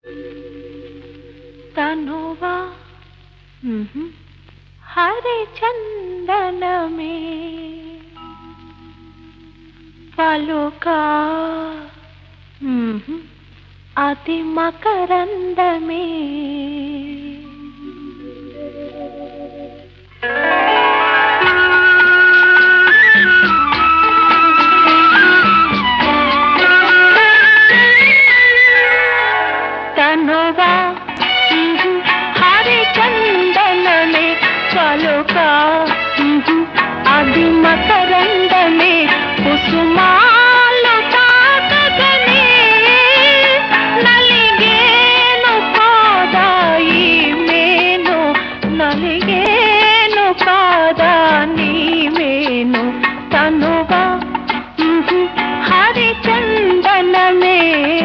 తనువా హరి చందనమే పలుకా అతి మకరందమే తనువా హరి చందనమే పలుకా అది మకరందమే కుసుమాలు తాకగనే నలిగేను కాదాయి మేను నలిగేను కాదా నీ మేను తనువా హరి చందనమే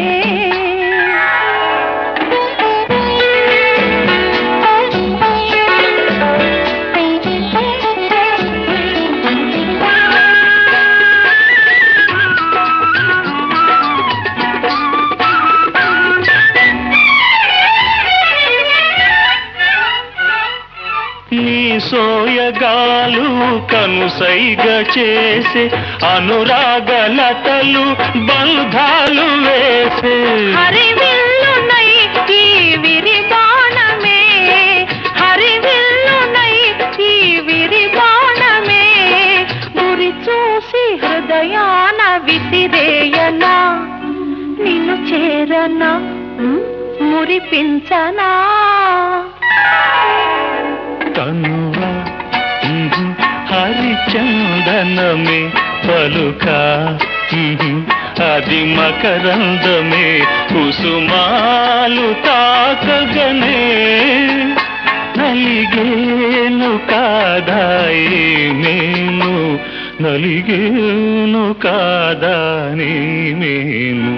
నీ సోయగాలు కనుసైగ చేసే అనురాగలతలు బంధాలు వేసే హరివిల్లునై ఈ విరిబాణమే హరివిల్లునై ఈ విరిబాణమే గురి చూసి హృదయాన విసిరేయనా నిన్ను చేరనా ఉమ్, మురిపించనా కనువ హరిచందనమే పలుక అది మకరందమే కుసుమాలు తాకగనే నలిగేను కాదాయి నేను నలిగేను కాదా నీ నేను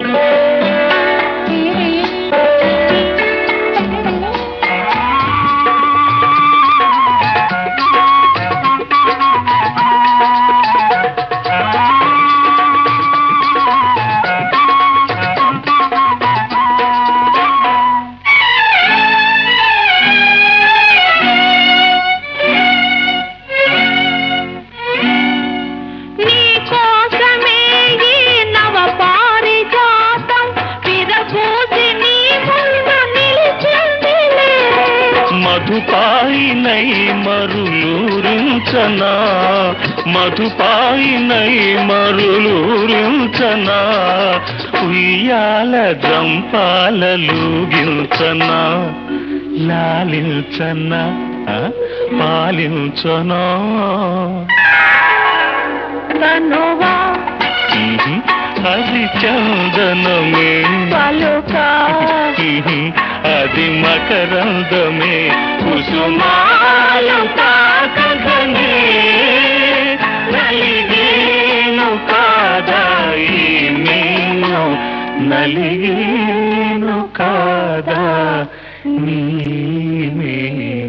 నీ కోసమే ఈ నవ పారిజాతం విరబూసి నీ ముందు నిలిచిందిలే మధుపాయినై మరులూరించనా మధుపాయినై మరులూరించనా ఉయ్యాల జంపాలూగించనా లాలించనా ఆ? పాలించనా తనువా అది చందనమే పలుకా అది మకరందమే కుసుమాలు తాకగనే నలిగేను కాదాయి నేను నలిగేను కాదా నీ